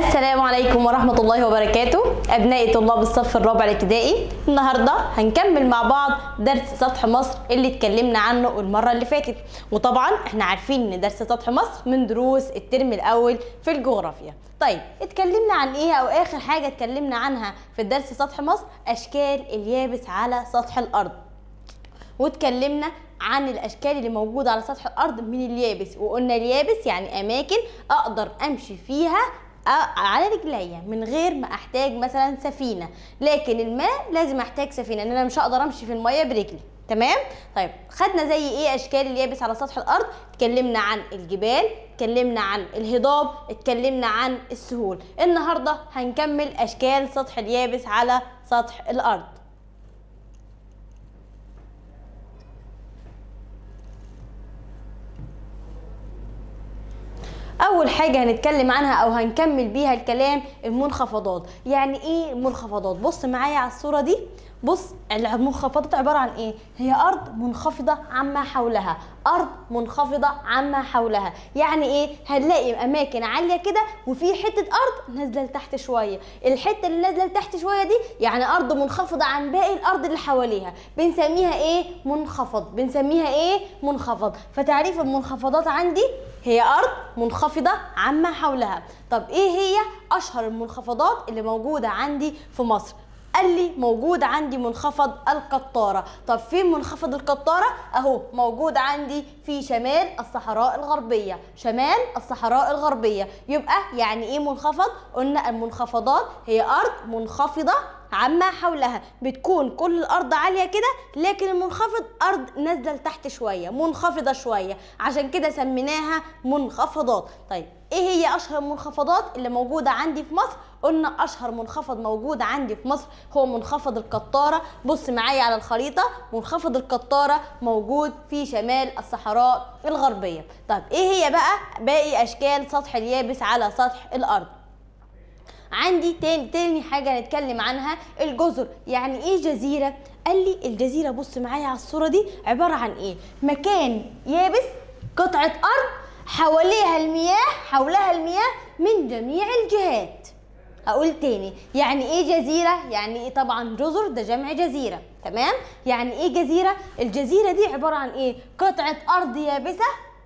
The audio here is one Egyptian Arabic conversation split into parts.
السلام عليكم ورحمة الله وبركاته أبنائي طلاب الصف الرابع الابتدائي النهاردة هنكمل مع بعض درس سطح مصر اللي اتكلمنا عنه المرة اللي فاتت وطبعا احنا عارفين ان درس سطح مصر من دروس الترم الأول في الجغرافيا طيب اتكلمنا عن ايه او اخر حاجة اتكلمنا عنها في درس سطح مصر اشكال اليابس على سطح الارض واتكلمنا عن الاشكال اللي موجوده على سطح الارض من اليابس وقلنا اليابس يعني اماكن اقدر امشي فيها أ- على رجليا من غير ما احتاج مثلا سفينه لكن الماء لازم احتاج سفينه ان انا مش هقدر امشي في الميه برجلي تمام طيب خدنا زي ايه اشكال اليابس على سطح الارض اتكلمنا عن الجبال اتكلمنا عن الهضاب اتكلمنا عن السهول النهارده هنكمل اشكال سطح اليابس على سطح الارض اول حاجه هنتكلم عنها او هنكمل بيها الكلام المنخفضات يعني ايه منخفضات بص معايا على الصوره دي بص المنخفضات عباره عن ايه هي ارض منخفضه عما حولها ارض منخفضه عما حولها يعني ايه هنلاقي اماكن عاليه كده وفي حته ارض نازله لتحت شويه الحته اللي نازله لتحت شويه دي يعني ارض منخفضه عن باقي الارض اللي حواليها بنسميها ايه منخفض بنسميها ايه منخفض فتعريف المنخفضات عندي هي أرض منخفضة عما حولها طب إيه هي أشهر المنخفضات اللي موجودة عندي في مصر قال لي موجود عندي منخفض القطارة طب فين منخفض القطارة اهو موجود عندي في شمال الصحراء الغربية شمال الصحراء الغربية يبقى يعني ايه منخفض قلنا المنخفضات هي ارض منخفضة عما حولها بتكون كل الارض عاليه كده لكن المنخفض ارض نازله لتحت شويه منخفضه شويه عشان كده سميناها منخفضات طيب ايه هي اشهر المنخفضات اللي موجوده عندي في مصر قلنا اشهر منخفض موجود عندي في مصر هو منخفض القطاره بص معايا على الخريطه منخفض القطاره موجود في شمال الصحراء الغربيه طيب ايه هي بقى باقي اشكال سطح اليابس على سطح الارض عندي تاني تاني حاجة نتكلم عنها الجزر يعني ايه جزيرة قال لي الجزيرة بص معايا على الصورة دي عبارة عن ايه مكان يابس قطعة ارض حواليها المياه حولها المياه من جميع الجهات اقول تاني يعني ايه جزيرة يعني ايه طبعا جزر ده جمع جزيرة تمام يعني ايه جزيرة الجزيرة دي عبارة عن ايه قطعة ارض يابسة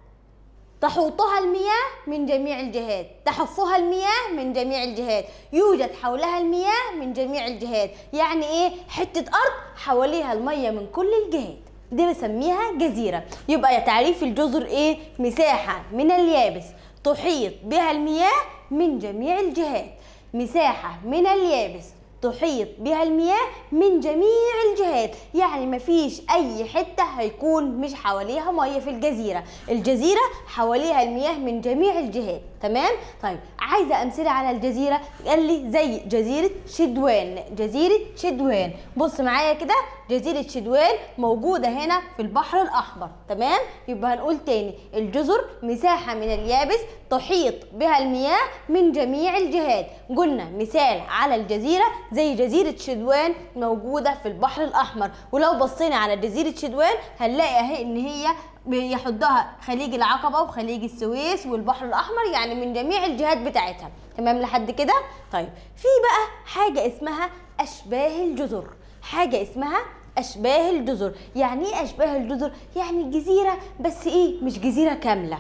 تحوطها المياه من جميع الجهات تحفها المياه من جميع الجهات يوجد حولها المياه من جميع الجهات يعني ايه حتة ارض حواليها المية من كل الجهات دي بسميها جزيرة يبقى تعريف الجزر ايه مساحة من اليابس تحيط بها المياه من جميع الجهات مساحة من اليابس تحيط بها المياه من جميع الجهات يعني مفيش اي حته هيكون مش حواليها ميه في الجزيره الجزيره حواليها المياه من جميع الجهات تمام طيب عايزه امثله على الجزيره قال لي زي جزيره شدوان جزيره شدوان بص معايا كده جزيره شدوان موجوده هنا في البحر الاحمر تمام يبقى هنقول تاني الجزر مساحه من اليابس تحيط بها المياه من جميع الجهات قلنا مثال على الجزيره زي جزيره شدوان موجوده في البحر الاحمر ولو بصينا على جزيره شدوان هنلاقي اهي ان هي بيحدها خليج العقبه وخليج السويس والبحر الاحمر يعني من جميع الجهات بتاعتها تمام لحد كده طيب في بقى حاجه اسمها اشباه الجزر حاجه اسمها اشباه الجزر يعني ايه اشباه الجزر يعني جزيره بس ايه مش جزيره كامله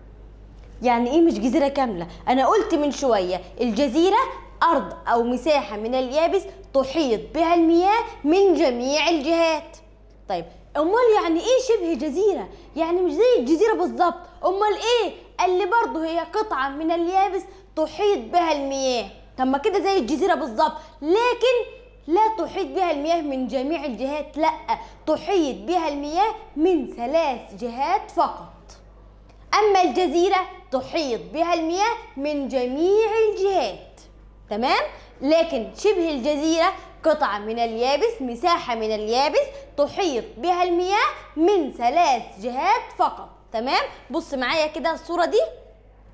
يعني ايه مش جزيره كامله انا قلت من شويه الجزيره ارض او مساحه من اليابس تحيط بها المياه من جميع الجهات طيب امال يعني ايه شبه جزيره يعني مش زي الجزيره بالظبط امال ايه قال لي برضه هي قطعه من اليابس تحيط بها المياه طب ما كده زي الجزيره بالظبط لكن لا تحيط بها المياه من جميع الجهات لا تحيط بها المياه من ثلاث جهات فقط أما الجزيرة تحيط بها المياه من جميع الجهات تمام لكن شبه الجزيرة قطعة من اليابس مساحة من اليابس تحيط بها المياه من ثلاث جهات فقط تمام بص معايا كده الصورة دي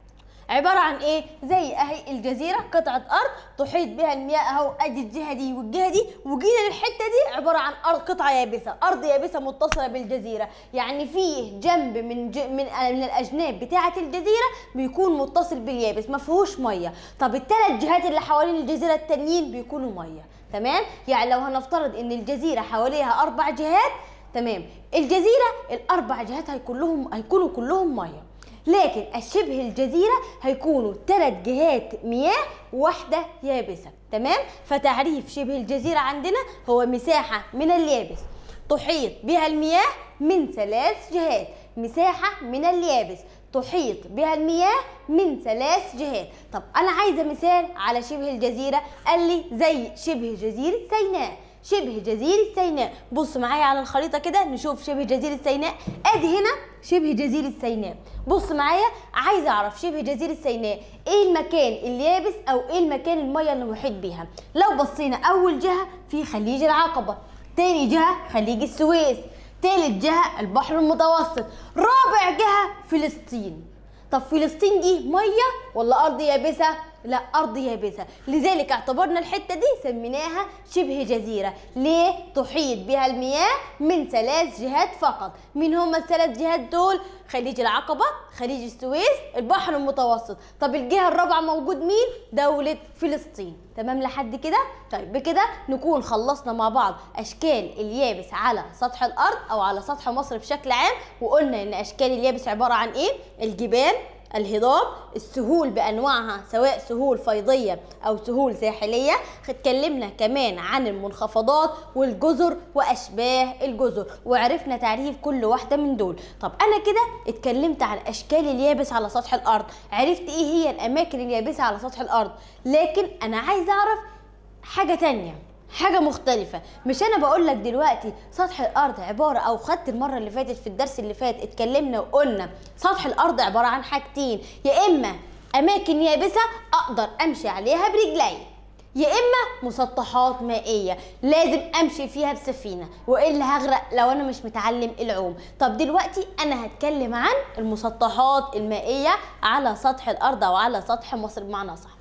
عباره عن ايه زي اهي الجزيره قطعه ارض تحيط بها المياه اهو ادي الجهه دي والجهه دي وجينا للحته دي عباره عن ارض قطعه يابسه ارض يابسه متصله بالجزيره يعني فيه جنب من ج... من من الاجناب بتاعه الجزيره بيكون متصل باليابس ما فيهوش ميه طب الثلاث جهات اللي حوالين الجزيره التانيين بيكونوا ميه تمام يعني لو هنفترض ان الجزيره حواليها اربع جهات تمام الجزيره الاربع جهات هيكون لهم هيكونوا كلهم ميه لكن الشبه الجزيره هيكونوا ثلاث جهات مياه واحده يابسه تمام فتعريف شبه الجزيره عندنا هو مساحه من اليابس تحيط بها المياه من ثلاث جهات مساحه من اليابس تحيط بها المياه من ثلاث جهات طب انا عايزه مثال على شبه الجزيره قال لي زي شبه جزيره سيناء شبه جزيرة سيناء بص معايا على الخريطة كده نشوف شبه جزيرة سيناء ادي هنا شبه جزيرة سيناء بص معايا عايزة اعرف شبه جزيرة سيناء ايه المكان اليابس او ايه المكان المية اللي محيط بيها لو بصينا اول جهة في خليج العقبة تاني جهة خليج السويس تالت جهة البحر المتوسط رابع جهة فلسطين طب فلسطين دي ميه ولا ارض يابسه لا ارض يابسه لذلك اعتبرنا الحته دي سميناها شبه جزيره ليه تحيط بها المياه من ثلاث جهات فقط مين هما الثلاث جهات دول خليج العقبه خليج السويس البحر المتوسط طب الجهه الرابعه موجود مين دوله فلسطين تمام لحد كده طيب بكده نكون خلصنا مع بعض اشكال اليابس على سطح الارض او على سطح مصر بشكل عام وقلنا ان اشكال اليابس عباره عن ايه الجبال الهضاب السهول بانواعها سواء سهول فيضيه او سهول ساحليه اتكلمنا كمان عن المنخفضات والجزر واشباه الجزر وعرفنا تعريف كل واحده من دول طب انا كده اتكلمت عن اشكال اليابس على سطح الارض عرفت ايه هي الاماكن اليابسه على سطح الارض لكن انا عايزه اعرف حاجه تانية حاجة مختلفة مش أنا بقول لك دلوقتي سطح الأرض عبارة أو خدت المرة اللي فاتت في الدرس اللي فات اتكلمنا وقلنا سطح الأرض عبارة عن حاجتين يا إما أماكن يابسة أقدر أمشي عليها برجلي يا إما مسطحات مائية لازم أمشي فيها بسفينة وإلا هغرق لو أنا مش متعلم العوم طب دلوقتي أنا هتكلم عن المسطحات المائية على سطح الأرض أو على سطح مصر بمعنى صح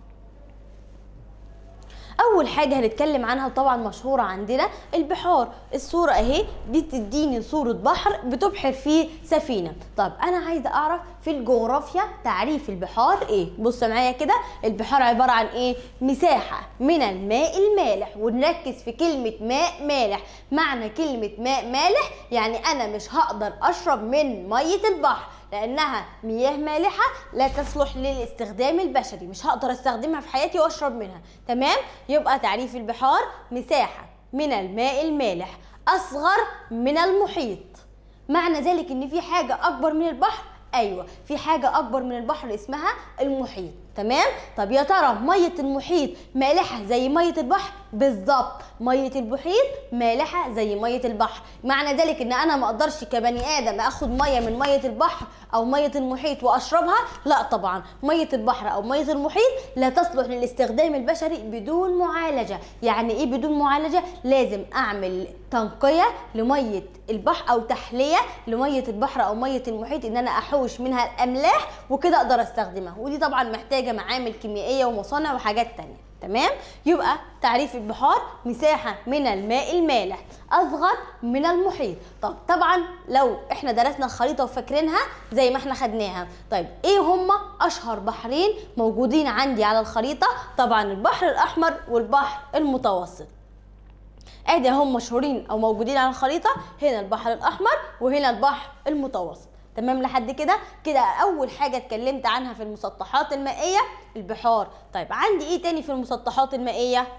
اول حاجه هنتكلم عنها طبعا مشهوره عندنا البحار الصوره اهي دي تديني صوره بحر بتبحر فيه سفينه طب انا عايزه اعرف في الجغرافيا تعريف البحار ايه بص معايا كده البحار عباره عن ايه مساحه من الماء المالح ونركز في كلمه ماء مالح معنى كلمه ماء مالح يعني انا مش هقدر اشرب من ميه البحر لانها مياه مالحه لا تصلح للاستخدام البشري مش هقدر استخدمها في حياتي واشرب منها تمام يبقى تعريف البحار مساحه من الماء المالح اصغر من المحيط معنى ذلك ان في حاجه اكبر من البحر ايوه في حاجه اكبر من البحر اسمها المحيط تمام طب يا ترى ميه المحيط مالحه زي ميه البحر بالظبط ميه المحيط مالحه زي ميه البحر معنى ذلك ان انا ما اقدرش كبني ادم اخد ميه من ميه البحر او ميه المحيط واشربها لا طبعا ميه البحر او ميه المحيط لا تصلح للاستخدام البشري بدون معالجه يعني ايه بدون معالجه لازم اعمل تنقيه لميه البحر او تحليه لميه البحر او ميه المحيط ان انا احوش منها الاملاح وكده اقدر استخدمها ودي طبعا محتاجه معامل كيميائيه ومصانع وحاجات تانية تمام يبقى تعريف البحار مساحة من الماء المالح أصغر من المحيط طب طبعا لو احنا درسنا الخريطة وفاكرينها زي ما احنا خدناها طيب ايه هما أشهر بحرين موجودين عندي على الخريطة طبعا البحر الأحمر والبحر المتوسط ادي هم مشهورين او موجودين على الخريطه هنا البحر الاحمر وهنا البحر المتوسط تمام لحد كده كده اول حاجه اتكلمت عنها في المسطحات المائيه البحار طيب عندي ايه تاني في المسطحات المائيه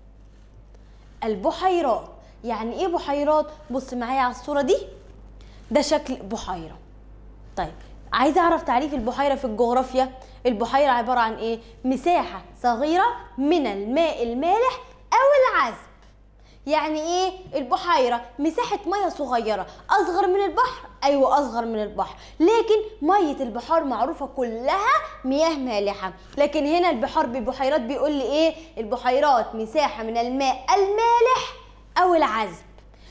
البحيرات يعني ايه بحيرات بص معايا على الصوره دي ده شكل بحيره طيب عايزه اعرف تعريف البحيره في الجغرافيا البحيره عباره عن ايه مساحه صغيره من الماء المالح او العذب يعني ايه البحيرة مساحة مية صغيرة أصغر من البحر أيوة أصغر من البحر لكن مية البحار معروفة كلها مياه مالحة لكن هنا البحار ببحيرات بيقول لي ايه البحيرات مساحة من الماء المالح أو العذب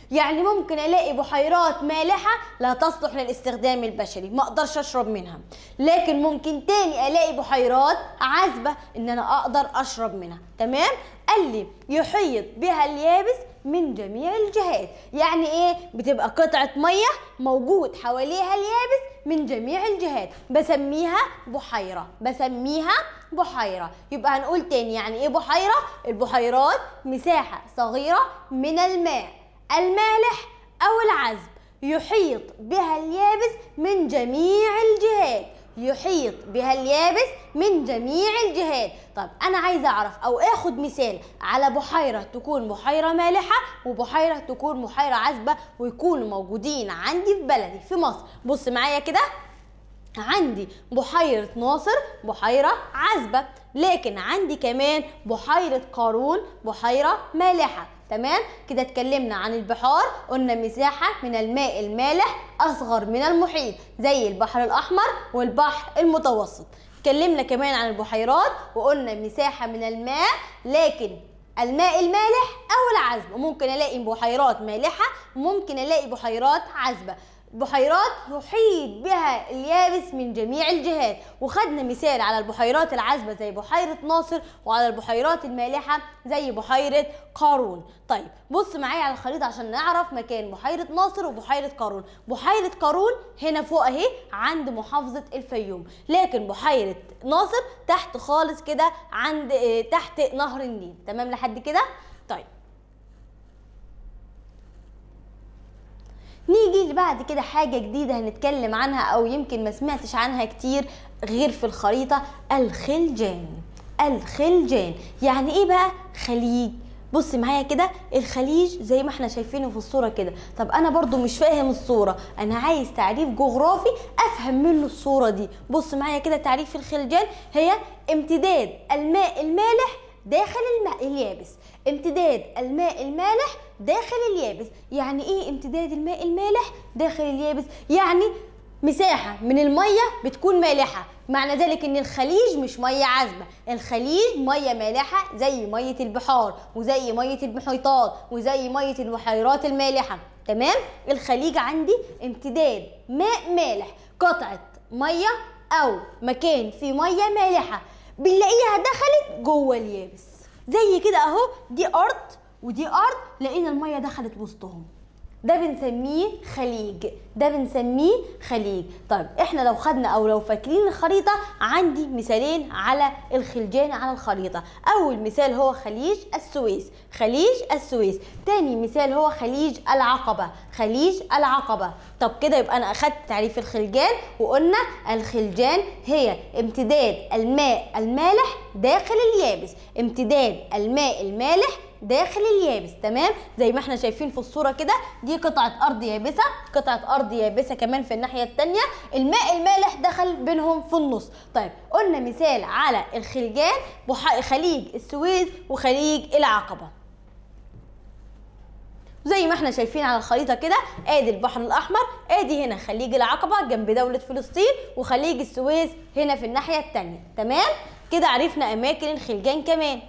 يعني ممكن الاقي بحيرات مالحه لا تصلح للاستخدام البشري ما اقدرش اشرب منها لكن ممكن تاني الاقي بحيرات عذبه ان انا اقدر اشرب منها تمام قال لي يحيط بها اليابس من جميع الجهات يعني ايه بتبقى قطعه ميه موجود حواليها اليابس من جميع الجهات بسميها بحيره بسميها بحيره يبقى هنقول تاني يعني ايه بحيره البحيرات مساحه صغيره من الماء المالح او العذب يحيط بها اليابس من جميع الجهات يحيط بها اليابس من جميع الجهات طب انا عايزه اعرف او اخد مثال على بحيره تكون بحيره مالحه وبحيره تكون بحيره عذبه ويكونوا موجودين عندي في بلدي في مصر بص معايا كده عندي بحيرة ناصر بحيرة عذبة لكن عندي كمان بحيرة قارون بحيرة مالحة تمام كده اتكلمنا عن البحار قلنا مساحة من الماء المالح أصغر من المحيط زي البحر الأحمر والبحر المتوسط اتكلمنا كمان عن البحيرات وقلنا مساحة من الماء لكن الماء المالح أو العذب ممكن ألاقي بحيرات مالحة وممكن ألاقي بحيرات عذبة بحيرات يحيط بها اليابس من جميع الجهات وخدنا مثال على البحيرات العذبة زي بحيرة ناصر وعلى البحيرات المالحة زي بحيرة قارون طيب بص معايا على الخريطة عشان نعرف مكان بحيرة ناصر وبحيرة قارون بحيرة قارون هنا فوق اهي عند محافظة الفيوم لكن بحيرة ناصر تحت خالص كده عند اه تحت نهر النيل تمام لحد كده طيب نيجي بعد كده حاجة جديدة هنتكلم عنها أو يمكن ما سمعتش عنها كتير غير في الخريطة الخلجان الخلجان يعني إيه بقى خليج بص معايا كده الخليج زي ما احنا شايفينه في الصورة كده طب انا برضو مش فاهم الصورة انا عايز تعريف جغرافي افهم منه الصورة دي بص معايا كده تعريف الخلجان هي امتداد الماء المالح داخل الماء اليابس امتداد الماء المالح داخل اليابس يعني ايه امتداد الماء المالح داخل اليابس يعني مساحة من المية بتكون مالحة معنى ذلك ان الخليج مش مية عذبة الخليج مية مالحة زي مية البحار وزي مية المحيطات وزي مية البحيرات المالحة تمام الخليج عندي امتداد ماء مالح قطعة مية او مكان فيه مية مالحة بنلاقيها دخلت جوه اليابس زي كده اهو دي ارض ودي ارض لقينا الميه دخلت وسطهم ده بنسميه خليج ده بنسميه خليج طيب احنا لو خدنا او لو فاكرين الخريطه عندي مثالين على الخلجان على الخريطه اول مثال هو خليج السويس خليج السويس تاني مثال هو خليج العقبه خليج العقبه طب كده يبقى انا اخدت تعريف الخلجان وقلنا الخلجان هي امتداد الماء المالح داخل اليابس امتداد الماء المالح داخل اليابس تمام زي ما احنا شايفين في الصوره كده دي قطعه ارض يابسه قطعه ارض يابسه كمان في الناحيه الثانيه الماء المالح دخل بينهم في النص طيب قلنا مثال على الخلجان خليج السويس وخليج العقبه زي ما احنا شايفين على الخريطه كده ادي البحر الاحمر ادي هنا خليج العقبه جنب دوله فلسطين وخليج السويس هنا في الناحيه الثانيه تمام كده عرفنا اماكن الخلجان كمان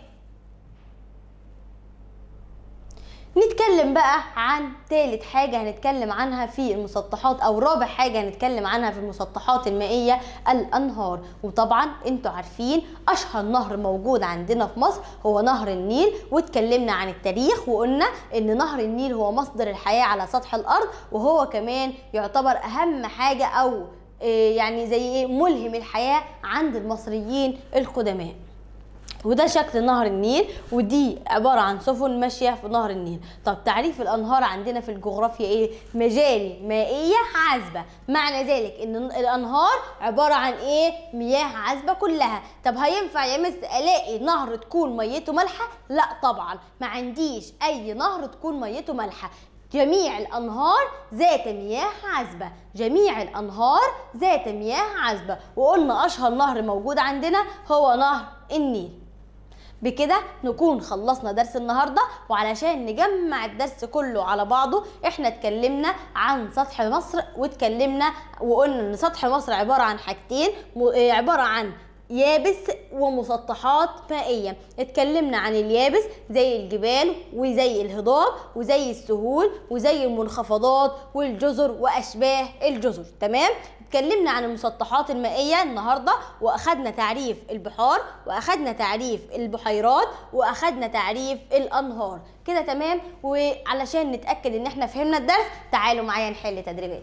نتكلم بقى عن ثالث حاجة هنتكلم عنها في المسطحات أو رابع حاجة هنتكلم عنها في المسطحات المائية الأنهار وطبعا انتوا عارفين أشهر نهر موجود عندنا في مصر هو نهر النيل واتكلمنا عن التاريخ وقلنا إن نهر النيل هو مصدر الحياة على سطح الأرض وهو كمان يعتبر أهم حاجة أو يعني زي ايه ملهم الحياة عند المصريين القدماء وده شكل نهر النيل ودي عبارة عن سفن ماشية في نهر النيل طب تعريف الأنهار عندنا في الجغرافيا إيه؟ مجاري مائية عذبة معنى ذلك إن الأنهار عبارة عن إيه؟ مياه عذبة كلها طب هينفع يا مس ألاقي نهر تكون ميته مالحة؟ لا طبعا ما عنديش أي نهر تكون ميته مالحة جميع الأنهار ذات مياه عذبة جميع الأنهار ذات مياه عذبة وقلنا أشهر نهر موجود عندنا هو نهر النيل بكده نكون خلصنا درس النهارده وعلشان نجمع الدرس كله على بعضه احنا اتكلمنا عن سطح مصر واتكلمنا وقلنا ان سطح مصر عباره عن حاجتين عباره عن يابس ومسطحات مائية اتكلمنا عن اليابس زي الجبال وزي الهضاب وزي السهول وزي المنخفضات والجزر وأشباه الجزر تمام اتكلمنا عن المسطحات المائية النهاردة وأخدنا تعريف البحار وأخدنا تعريف البحيرات وأخدنا تعريف الأنهار كده تمام وعلشان نتأكد إن احنا فهمنا الدرس تعالوا معايا نحل تدريبات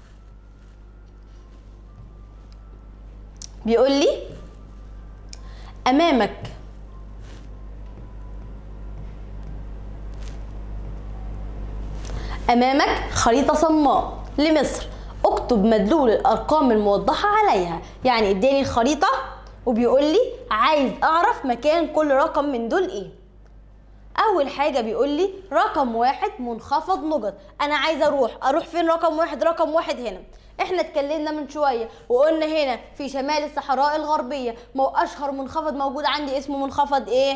بيقول لي أمامك أمامك خريطة صماء لمصر اكتب مدلول الأرقام الموضحة عليها يعني اداني الخريطة وبيقول لي عايز أعرف مكان كل رقم من دول إيه أول حاجة بيقول لي رقم واحد منخفض نقط أنا عايز أروح أروح فين رقم واحد رقم واحد هنا احنا اتكلمنا من شويه وقلنا هنا في شمال الصحراء الغربيه ما هو اشهر منخفض موجود عندي اسمه منخفض ايه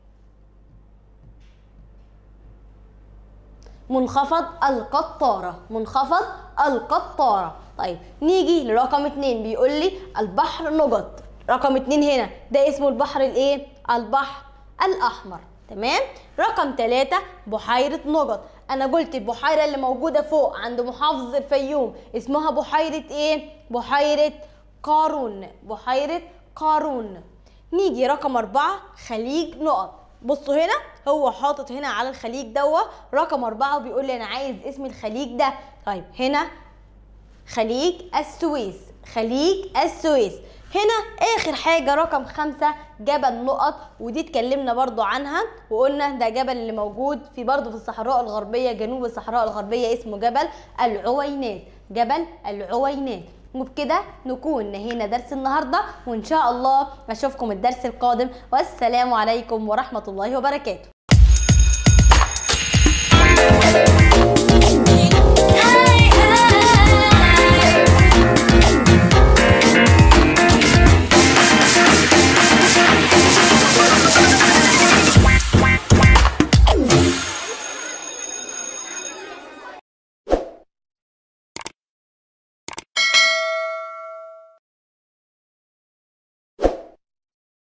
منخفض القطارة منخفض القطارة طيب نيجي لرقم اتنين بيقول لي البحر نقط رقم اتنين هنا ده اسمه البحر الايه البحر الاحمر تمام رقم ثلاثة بحيرة نقط انا قلت البحيرة اللي موجودة فوق عند محافظة الفيوم اسمها بحيرة ايه بحيرة قارون بحيرة قارون نيجي رقم أربعة خليج نقط بصوا هنا هو حاطط هنا على الخليج دوا رقم أربعة وبيقول لي أنا عايز اسم الخليج ده طيب هنا خليج السويس خليج السويس هنا اخر حاجة رقم خمسة جبل نقط ودي اتكلمنا برضو عنها وقلنا ده جبل اللي موجود في برضو في الصحراء الغربية جنوب الصحراء الغربية اسمه جبل العوينات جبل العوينات وبكده نكون نهينا درس النهارده وان شاء الله اشوفكم الدرس القادم والسلام عليكم ورحمه الله وبركاته